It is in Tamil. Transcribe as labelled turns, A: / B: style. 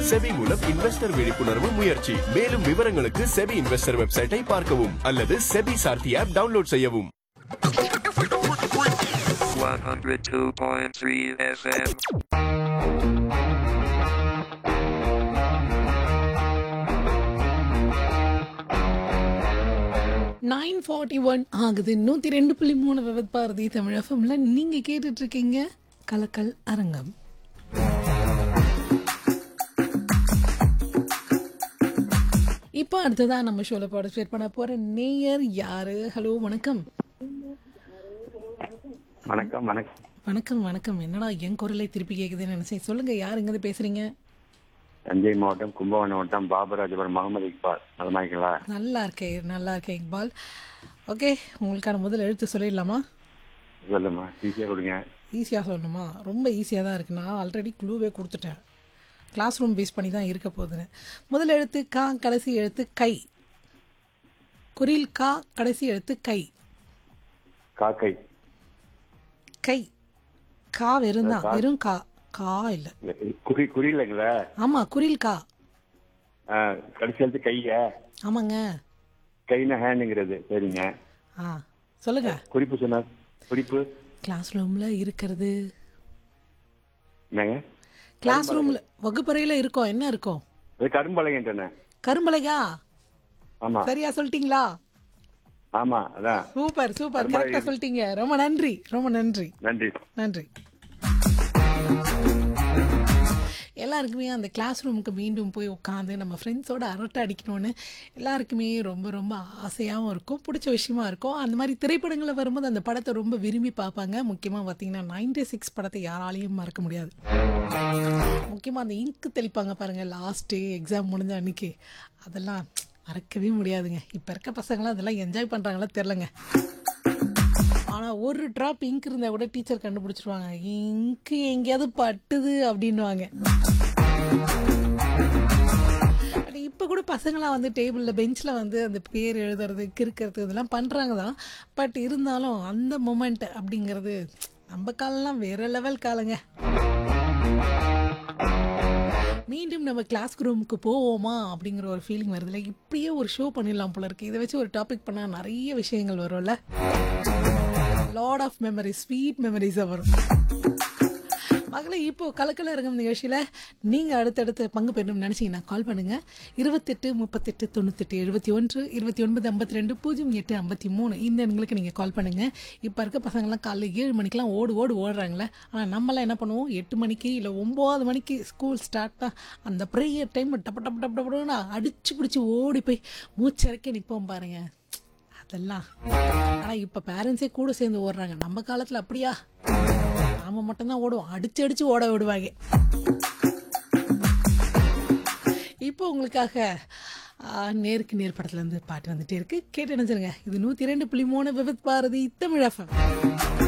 A: செபி மூலம் இன்வெஸ்டர் விழிப்புணர்வு முயற்சி மேலும் விவரங்களுக்கு செபி இன்வெஸ்டர் வெப்சைட்டை பார்க்கவும் அல்லது செபி சார்த்தி ஆப் டவுன்லோட் செய்யவும்
B: 102.3 FM.
C: நைன் ஃபார்ட்டி ஒன் ஆகுது நூற்றி ரெண்டு புள்ளி மூணு விவத் பாரதி தமிழ் எஃப்எம்ல நீங்கள் கேட்டுட்டு இருக்கீங்க கலக்கல் அரங்கம் இப்போ அடுத்ததான் நம்ம ஷோவில் பார்ட்டிசிபேட் பண்ண போகிற நேயர் யாரு ஹலோ வணக்கம்
D: வணக்கம் வணக்கம்
C: வணக்கம் வணக்கம் என்னடா என் குரலை திருப்பி கேட்குதுன்னு நினைச்சேன் சொல்லுங்க யார் எங்கேருந்து பேசுறீங்க
D: தஞ்சை மாவட்டம் கும்பகோணம் மாவட்டம் பாபராஜபுரம் முகமது இக்பால் நலமாய்களா
C: நல்லா இருக்கேன் நல்லா இருக்கேன் இக்பால் ஓகே உங்களுக்கான முதல் எழுத்து சொல்லிடலாமா
D: சொல்லுமா ஈஸியாக கொடுங்க
C: ஈஸியாக சொல்லணுமா ரொம்ப ஈஸியாக தான் இருக்குது நான் ஆல்ரெடி க்ளூவே கொடுத்துட்டேன் கிளாஸ் ரூம் பேஸ் பண்ணி தான் இருக்க போகுதுன்னு முதல் எழுத்து கா கடைசி எழுத்து கை குரில் கா கடைசி எழுத்து கை
D: காக்கை
C: கை கா வெறும் தான் வெறும் கா கா இல்லை
D: குறி குறியிலங்களா
C: ஆமாம் குரில் கா
D: கடைசி எழுத்து கைய
C: ஆமாங்க
D: கைனா ஹேண்டுங்கிறது சரிங்க
C: ஆ சொல்லுங்க
D: குறிப்பு சொன்ன குறிப்பு
C: கிளாஸ் ரூமில் இருக்கிறது
D: என்னங்க
C: கிளாஸ் ரூமில் வகுப்பறையில் இருக்கோம் என்ன இருக்கும்
D: அது கரும்பலகன்றன
C: கரும்பலையா
D: ஆமா
C: சரியா சொல்லிட்டீங்களா
D: ஆமா அதான்
C: சூப்பர் சூப்பர் கரெக்டாக சொல்லிட்டீங்க ரொம்ப நன்றி ரொம்ப நன்றி
D: நன்றி
C: நன்றி எல்லாருக்குமே அந்த கிளாஸ் ரூமுக்கு மீண்டும் போய் உட்காந்து நம்ம ஃப்ரெண்ட்ஸோட அரட்டை அடிக்கணும்னு எல்லாருக்குமே ரொம்ப ரொம்ப ஆசையாகவும் இருக்கும் பிடிச்ச விஷயமா இருக்கும் அந்த மாதிரி திரைப்படங்களில் வரும்போது அந்த படத்தை ரொம்ப விரும்பி பார்ப்பாங்க முக்கியமாக பார்த்தீங்கன்னா நைன்டி சிக்ஸ் படத்தை யாராலையும் மறக்க முடியாது முக்கியமாக அந்த இங்கு தெளிப்பாங்க பாருங்கள் லாஸ்ட்டு எக்ஸாம் முடிஞ்ச அன்னைக்கு அதெல்லாம் மறக்கவே முடியாதுங்க இப்போ இருக்க பசங்களாம் அதெல்லாம் என்ஜாய் பண்ணுறாங்களா தெரிலங்க ஆனால் ஒரு ட்ராப் இங்க் இருந்தால் கூட டீச்சர் கண்டுபிடிச்சிருவாங்க இங்கு எங்கேயாவது பட்டுது அப்படின்வாங்க பட் இப்போ கூட பசங்களாம் வந்து டேபிளில் பெஞ்சில் வந்து அந்த பேர் எழுதுறது கிறுக்கிறது இதெல்லாம் பண்ணுறாங்க தான் பட் இருந்தாலும் அந்த மொமெண்ட் அப்படிங்கிறது நம்ம காலம்லாம் வேற லெவல் காலங்க மீண்டும் நம்ம கிளாஸ் ரூமுக்கு போவோமா அப்படிங்கிற ஒரு ஃபீலிங் வருதுல்ல இப்படியே ஒரு ஷோ பண்ணிடலாம் போல இருக்கு இதை வச்சு ஒரு டாபிக் பண்ணால் நிறைய விஷயங்கள் வரும்ல லாட் ஆஃப் மெமரிஸ் ஸ்வீட் மெமரிஸாக வரும் மகளே இப்போ கலக்கல அரங்கம் நிகழ்ச்சியில் நீங்கள் அடுத்தடுத்து பங்கு பெறணும்னு நினச்சிங்கன்னா கால் பண்ணுங்கள் இருபத்தெட்டு முப்பத்தெட்டு தொண்ணூத்தெட்டு எழுபத்தி ஒன்று இருபத்தி ஒன்பது ஐம்பத்தி ரெண்டு பூஜ்ஜியம் எட்டு ஐம்பத்தி மூணு இந்த எண்களுக்கு நீங்கள் கால் பண்ணுங்கள் இப்போ இருக்க பசங்கள்லாம் காலைல ஏழு மணிக்கெலாம் ஓடு ஓடு ஓடுறாங்களே ஆனால் நம்மலாம் என்ன பண்ணுவோம் எட்டு மணிக்கு இல்லை ஒம்பது மணிக்கு ஸ்கூல் ஸ்டார்ட்டாக அந்த ப்ரேயர் டைம் டப்பு டப்பு டப்பு டப்புன்னு அடிச்சு பிடிச்சி ஓடி போய் மூச்சரைக்க நிற்போம் பாருங்க அதெல்லாம் ஆனால் இப்போ பேரண்ட்ஸே கூட சேர்ந்து ஓடுறாங்க நம்ம காலத்தில் அப்படியா நாம மட்டும்தான் ஓடுவோம் அடிச்சு அடிச்சு ஓட விடுவாங்க இப்போ உங்களுக்காக ஆ, நேருக்கு நேர் படத்துல இருந்து பாட்டு வந்துட்டே இருக்கு கேட்டு நினைச்சிருங்க இது நூத்தி ரெண்டு புள்ளி மூணு விபத் பாரதி தமிழ் எஃப்எம்